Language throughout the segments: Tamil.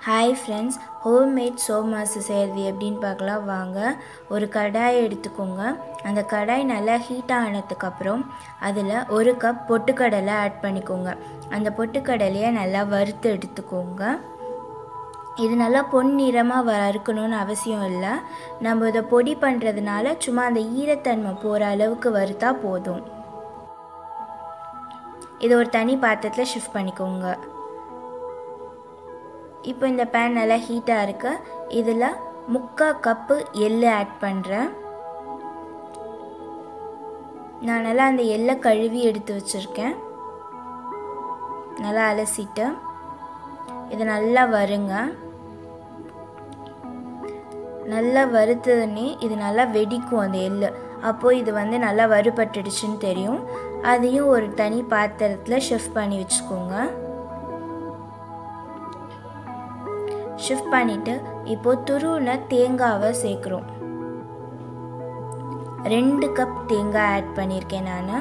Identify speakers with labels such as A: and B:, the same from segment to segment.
A: ஹாய் ஃப்ரெண்ட்ஸ் ஹோம்மேட் சோமாசு செய்கிறது எப்படின்னு பார்க்கலாம் வாங்க ஒரு கடாய் எடுத்துக்கோங்க அந்த கடாய் நல்லா ஹீட் ஆனதுக்கப்புறம் அதில் ஒரு கப் பொட்டுக்கடலை ஆட் பண்ணிக்கோங்க அந்த பொட்டுக்கடலையை நல்லா வறுத்து எடுத்துக்கோங்க இது நல்லா பொன்னிறமாக வறுக்கணும்னு அவசியம் இல்லை நம்ம இதை பொடி பண்ணுறதுனால சும்மா அந்த ஈரத்தன்மை போகிற அளவுக்கு வறுத்தா போதும் இதை ஒரு தனி பாத்திரத்தில் ஷிஃப்ட் பண்ணிக்கோங்க இப்போ இந்த பேன் நல்லா ஹீட்டாக இருக்கு இதில் முக்கால் கப்பு எள்ளு ஆட் பண்ணுறேன் நான் நல்லா அந்த எள்ளை கழுவி எடுத்து வச்சுருக்கேன் நல்லா அலசிட்டு இது நல்லா வருங்க நல்லா வறுத்ததுன்னே இது நல்லா வெடிக்கும் அந்த எள்ளு அப்போது இது வந்து நல்லா வறுபட்டுடுச்சுன்னு தெரியும் அதையும் ஒரு தனி பாத்திரத்தில் ஷிஃப்ட் பண்ணி வச்சுக்கோங்க ஷிஃப்ட் பண்ணிவிட்டு இப்போது துருவின தேங்காவை சேர்க்குறோம் ரெண்டு கப் தேங்காய் ஆட் பண்ணியிருக்கேன் நான்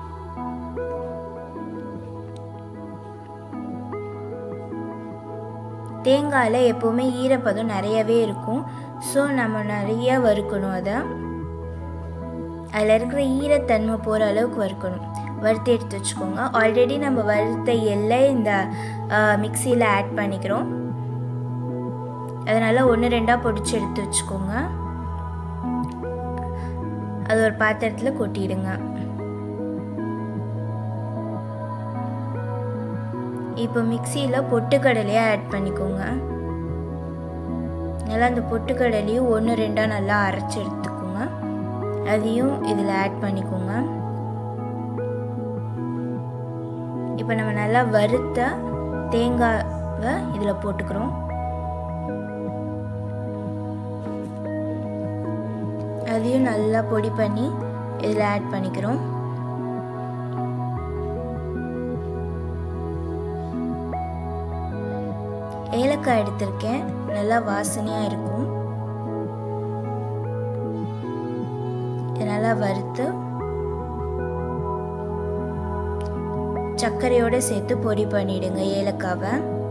A: தேங்காயில் எப்போவுமே ஈரப்பதம் நிறையவே இருக்கும் ஸோ நம்ம நிறைய வறுக்கணும் அதை அதில் இருக்கிற ஈரத்தன்மை போகிற அளவுக்கு வறுக்கணும் வறுத்து எடுத்து வச்சுக்கோங்க ஆல்ரெடி நம்ம வறுத்த எல்லை இந்த மிக்சியில் ஆட் பண்ணிக்கிறோம் அதனால் ஒன்று ரெண்டாக பொடிச்சு எடுத்து வச்சுக்கோங்க அது ஒரு பாத்திரத்தில் கொட்டிடுங்க இப்போ மிக்சியில் பொட்டுக்கடலையை ஆட் பண்ணிக்கோங்க நல்லா அந்த பொட்டுக்கடலையும் ஒன்று ரெண்டாக நல்லா அரைச்சி எடுத்துக்கோங்க அதையும் இதில் ஆட் பண்ணிக்கோங்க இப்போ நம்ம நல்லா வறுத்த தேங்காவை இதில் போட்டுக்கிறோம் அதையும் நல்லா பொடி பண்ணி இதில் ஆட் பண்ணிக்கிறோம் ஏலக்காய் எடுத்திருக்கேன் நல்லா வாசனையாக இருக்கும் நல்லா வறுத்து சர்க்கரையோடு சேர்த்து பொடி பண்ணிடுங்க ஏலக்காவை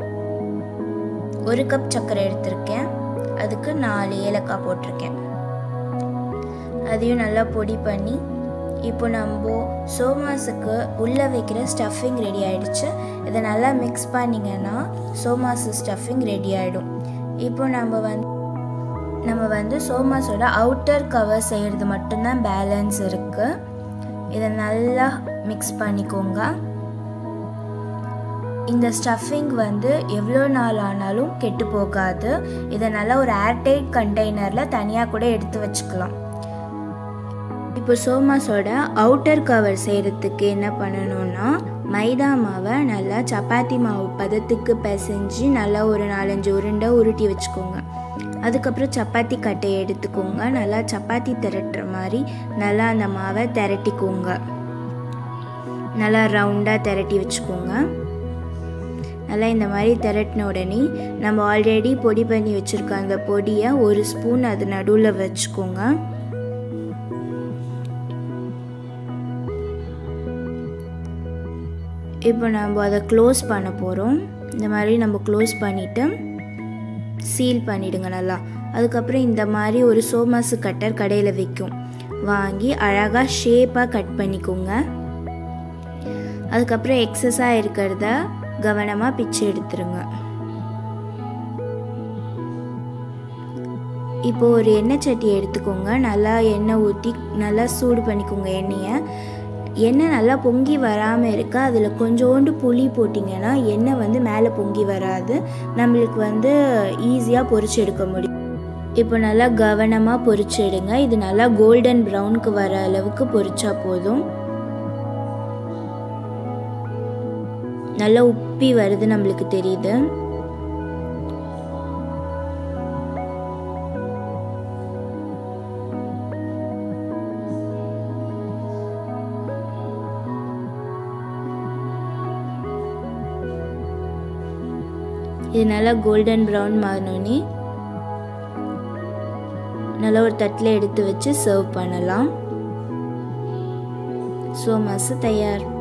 A: ஒரு கப் சர்க்கரை எடுத்திருக்கேன் அதுக்கு நாலு ஏலக்காய் போட்டிருக்கேன் அதையும் நல்லா பொடி பண்ணி இப்போ நம்ம சோமாஸுக்கு உள்ளே வைக்கிற ஸ்டஃபிங் ரெடி ஆகிடுச்சு இதை நல்லா மிக்ஸ் பண்ணிங்கன்னா சோமாஸு ஸ்டஃபிங் ரெடி ஆகிடும் இப்போ நம்ம வந்து நம்ம வந்து சோமாஸோட அவுட்டர் கவர் செய்கிறது மட்டும்தான் பேலன்ஸ் இருக்குது இதை நல்லா மிக்ஸ் பண்ணிக்கோங்க இந்த ஸ்டஃபிங் வந்து எவ்வளோ நாள் ஆனாலும் கெட்டு போகாது இதை நல்லா ஒரு ஏர்டைட் கண்டெய்னரில் தனியாக கூட எடுத்து வச்சுக்கலாம் இப்போ சோமாஸோட அவுட்டர் கவர் செய்கிறதுக்கு என்ன பண்ணணும்னா மைதா மாவை நல்லா சப்பாத்தி மாவு பதத்துக்கு பிசைஞ்சு நல்லா ஒரு நாலஞ்சு உருண்டை உருட்டி வச்சுக்கோங்க அதுக்கப்புறம் சப்பாத்தி கட்டையை எடுத்துக்கோங்க நல்லா சப்பாத்தி திரட்டுற மாதிரி நல்லா அந்த மாவை திரட்டிக்கோங்க நல்லா ரவுண்டாக திரட்டி வச்சுக்கோங்க நல்லா இந்த மாதிரி திரட்டின உடனே நம்ம ஆல்ரெடி பொடி பண்ணி வச்சுருக்க அந்த பொடியை ஒரு ஸ்பூன் அது நடுவில் வச்சுக்கோங்க இப்போ நம்ம அதை க்ளோஸ் பண்ண போகிறோம் இந்த மாதிரி நம்ம க்ளோஸ் பண்ணிவிட்டு சீல் பண்ணிவிடுங்க நல்லா அதுக்கப்புறம் இந்த மாதிரி ஒரு சோமாசு கட்டர் கடையில் விற்கும் வாங்கி அழகாக ஷேப்பாக கட் பண்ணிக்கோங்க அதுக்கப்புறம் எக்ஸஸாக இருக்கிறத கவனமாக பிச்சு எடுத்துருங்க இப்போ ஒரு எண்ணெய் சட்டி எடுத்துக்கோங்க நல்லா எண்ணெய் ஊற்றி நல்லா சூடு பண்ணிக்கோங்க எண்ணெயை எண்ணெய் நல்லா பொங்கி வராமல் இருக்க அதில் கொஞ்சோண்டு புளி போட்டிங்கன்னா எண்ணெய் வந்து மேலே பொங்கி வராது நம்மளுக்கு வந்து ஈஸியாக பொரிச்சு எடுக்க முடியும் இப்போ நல்லா கவனமாக பொரிச்சு எடுங்க இது நல்லா கோல்டன் ப்ரௌனுக்கு வர அளவுக்கு பொரிச்சா போதும் நல்லா உப்பி வருது நம்மளுக்கு தெரியுது இது நல்லா கோல்டன் ப்ரௌன் மாறினோடனே நல்லா ஒரு தட்டில் எடுத்து வச்சு சர்வ் பண்ணலாம் சோமாசு தயார்